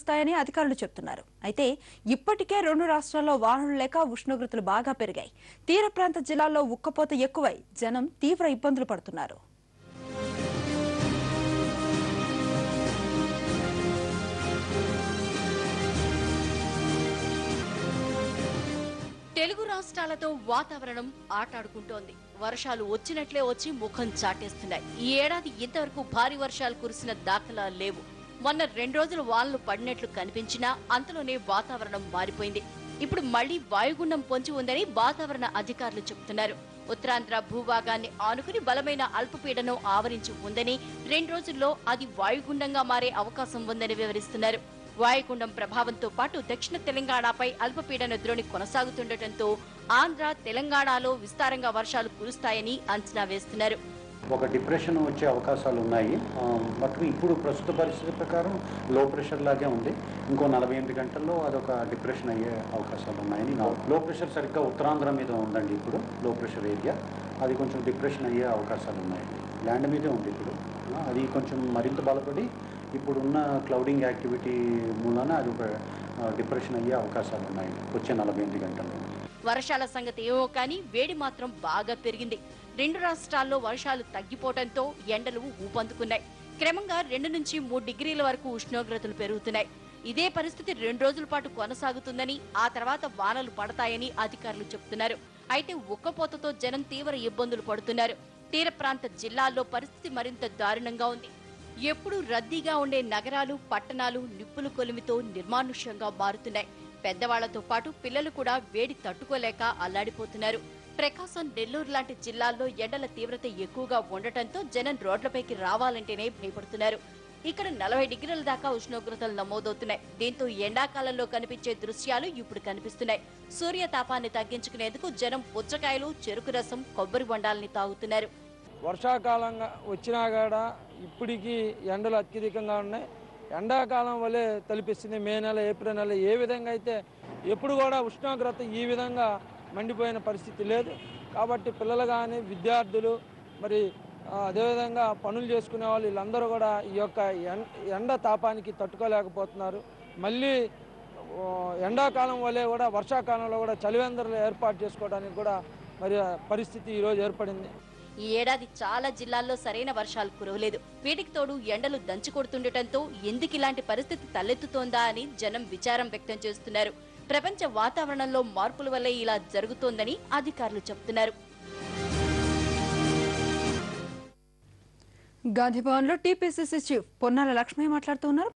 వస్తాయని అధికారులు చెప్తున్నారు అయితే ఇప్పటికే రెండు రాష్ట్రాల్లో వానలు లేక ఉష్ణోగ్రతలు బాగా పెరిగాయి తీర ప్రాంత జిల్లాల్లో ఉక్కపోత ఎక్కువై జనం తీవ్ర ఇబ్బందులు పడుతున్నారు తెలుగు రాష్ట్రాలతో వాతావరణం ఆటాడుకుంటోంది వర్షాలు వచ్చినట్లే వచ్చి ముఖం చాటేస్తున్నాయి ఈ ఏడాది ఇంతవరకు భారీ వర్షాలు కురిసిన దాఖలాలు లేవు మొన్న రెండు రోజులు వానలు పడినట్లు కనిపించినా అంతలోనే వాతావరణం మారిపోయింది ఇప్పుడు మళ్లీ వాయుగుండం పొంచి ఉందని వాతావరణ అధికారులు చెబుతున్నారు ఉత్తరాంధ్ర భూభాగాన్ని ఆనుకుని బలమైన అల్పపీడనం ఆవరించి ఉందని రెండు రోజుల్లో అది వాయుగుండంగా మారే అవకాశం ఉందని వివరిస్తున్నారు వాయుగుండం ప్రభావంతో పాటు దక్షిణ తెలంగాణపై అల్పపీడన ద్రోణి కొనసాగుతుండటంతో ఆంధ్ర తెలంగాణలో విస్తారంగా వర్షాలు కురుస్తాయని అంచనా వేస్తున్నారు ఒక డిప్రెషన్ వచ్చే అవకాశాలు ఉన్నాయి ఆ, బట్ ఇప్పుడు ప్రస్తుత పరిస్థితి ప్రకారం లో ప్రెషర్ లాగే ఉంది ఇంకో నలభై ఎనిమిది గంటల్లో అదొక డిప్రెషన్ అయ్యే అవకాశాలు ఉన్నాయని నా లో ప్రెషర్ సరిగ్గా ఉత్తరాంధ్ర మీద ఉందండి ఇప్పుడు లో ప్రెషర్ ఏరియా అది కొంచెం డిప్రెషన్ అయ్యే అవకాశాలు ఉన్నాయి ల్యాండ్ మీదే ఉంది ఇప్పుడు ఆ, అది కొంచెం మరింత బలపడి ఇప్పుడున్న క్లౌడింగ్ యాక్టివిటీ మూలాన అది ఒక డిప్రెషన్ అయ్యే అవకాశాలు ఉన్నాయి వచ్చే నలభై ఎనిమిది గంటల్లో వర్షాల సంగతి ఏమో కానీ వేడి మాత్రం బాగా పెరిగింది రెండు రాష్ట్రాల్లో వర్షాలు తగ్గిపోవడంతో ఎండలు ఊపందుకున్నాయి క్రమంగా రెండు నుంచి మూడు డిగ్రీల వరకు ఉష్ణోగ్రతలు పెరుగుతున్నాయి ఇదే పరిస్థితి రెండు రోజుల పాటు కొనసాగుతుందని ఆ తర్వాత వానలు పడతాయని అధికారులు చెబుతున్నారు అయితే ఉక్కపోతతో జనం తీవ్ర ఇబ్బందులు పడుతున్నారు తీర ప్రాంత జిల్లాల్లో పరిస్థితి మరింత దారుణంగా ఉంది ఎప్పుడూ రద్దీగా ఉండే నగరాలు పట్టణాలు నిప్పులు కొలిమితో నిర్మానుష్యంగా మారుతున్నాయి పెద్దవాళ్లతో పాటు పిల్లలు కూడా వేడి తట్టుకోలేక అల్లాడిపోతున్నారు ప్రకాశం నెల్లూరు లాంటి జిల్లాల్లో ఎండల తీవ్రత ఎక్కువగా ఉండటంతో జనం రోడ్లపైకి రావాలంటేనే భయపడుతున్నారు ఇక్కడ నలభై డిగ్రీల దాకా ఉష్ణోగ్రతలు నమోదవుతున్నాయి దీంతో ఎండాకాలంలో కనిపించే దృశ్యాలు ఇప్పుడు కనిపిస్తున్నాయి సూర్యతాపాన్ని తగ్గించుకునేందుకు జనం పుచ్చకాయలు చెరుకు రసం కొబ్బరి బొండాలని తాగుతున్నారు వర్షాకాలంగా వచ్చినా కూడా ఇప్పటికీ ఎండలు అత్యధికంగా ఉన్నాయి ఎండాకాలం వలె తలిపిస్తుంది మే నెల ఏప్రిల్ నెల ఏ విధంగా అయితే ఎప్పుడు కూడా ఉష్ణోగ్రత ఈ విధంగా మండిపోయిన పరిస్థితి లేదు కాబట్టి పిల్లలు కానీ విద్యార్థులు మరి ఆ, అదేవిధంగా పనులు చేసుకునే వాళ్ళు వీళ్ళందరూ కూడా ఈ యొక్క ఎం- ఎండ తాపానికి తట్టుకోలేకపోతున్నారు మళ్ళీ ఓ, ఎండాకాలం వలె కూడా వర్షాకాలంలో కూడా చలివేంద్రలు ఏర్పాటు చేసుకోవడానికి కూడా మరి ఆ పరిస్థితి ఈరోజు ఏర్పడింది ఈ ఏడాది చాలా జిల్లాల్లో సరైన వర్షాలు కురవలేదు వీటికి తోడు ఎండలు దంచి కొడుతుండటంతో ఎందుకు ఇలాంటి పరిస్థితి తలెత్తుతోందా అని జనం విచారం వ్యక్తం చేస్తున్నారు ప్రపంచ వాతావరణంలో మార్పుల వల్లే ఇలా జరుగుతోందని అధికారులు చెబుతున్నారు గాంధీభవన్ లో టీపీసీసీ చీఫ్ పొన్నాల లక్ష్మయ్య మాట్లాడుతూ ఉన్నారు